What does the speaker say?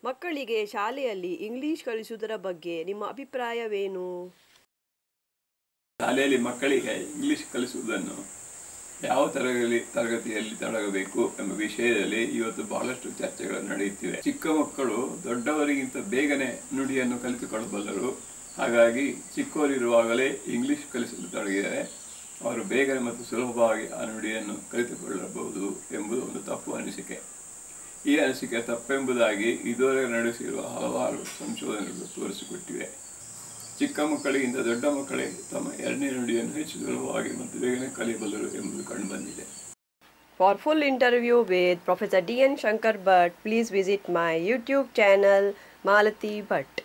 ಮಕ್ಕಳಿಗೆ ಶಾಲೆಯಲ್ಲಿ ಇಂಗ್ಲಿಷ್ ಕಲಿಸುವುದರ ಬಗ್ಗೆ ನಿಮ್ಮ ಅಭಿಪ್ರಾಯವೇನು ಶಾಲೆಯಲ್ಲಿ ಮಕ್ಕಳಿಗೆ ಇಂಗ್ಲಿಷ್ ಕಲಿಸುವುದನ್ನು ಯಾವ ತರಗತಿ ತರಗತಿಯಲ್ಲಿ ತೊಡಗಬೇಕು ಎಂಬ ವಿಷಯದಲ್ಲಿ ಇವತ್ತು ಬಹಳಷ್ಟು ಚರ್ಚೆಗಳು ನಡೆಯುತ್ತಿವೆ ಚಿಕ್ಕ ಮಕ್ಕಳು ದೊಡ್ಡವರಿಗಿಂತ ಬೇಗನೆ ನುಡಿಯನ್ನು ಕಲಿತುಕೊಳ್ಳಬಲ್ಲರು ಹಾಗಾಗಿ ಚಿಕ್ಕವರಿರುವಾಗಲೇ ಇಂಗ್ಲಿಷ್ ಕಲಿಸಲು ತೊಡಗಿದರೆ ಅವರು ಬೇಗನೆ ಮತ್ತು ಸುಲಭವಾಗಿ ಆ ನುಡಿಯನ್ನು ಕಲಿತುಕೊಳ್ಳಬಹುದು ಎಂಬುದು ಒಂದು ತಪ್ಪು ಅನಿಸಿಕೆ ಈ ಅನಿಸಿಕೆ ತಪ್ಪೆಂಬುದಾಗಿ ಇದುವರೆಗೆ ನಡೆಸಿರುವ ಹಲವಾರು ಸಂಶೋಧನೆಗಳು ತೋರಿಸಿಕೊಟ್ಟಿವೆ ಚಿಕ್ಕ ಮಕ್ಕಳಿಗಿಂತ ದೊಡ್ಡ ಮಕ್ಕಳೇ ತಮ್ಮ ಎರಡನೇ ನುಡಿಯನ್ನು ಹೆಚ್ಚು ಸುಲಭವಾಗಿ ಮತ್ತು ಬೇಗನೆ ಕಲಿಯಬಲ್ಲರು ಎಂಬುದು ಕಂಡುಬಂದಿದೆ For full interview with Professor D.N. Shankar Bhatt, please visit my YouTube channel Malati Bhatt.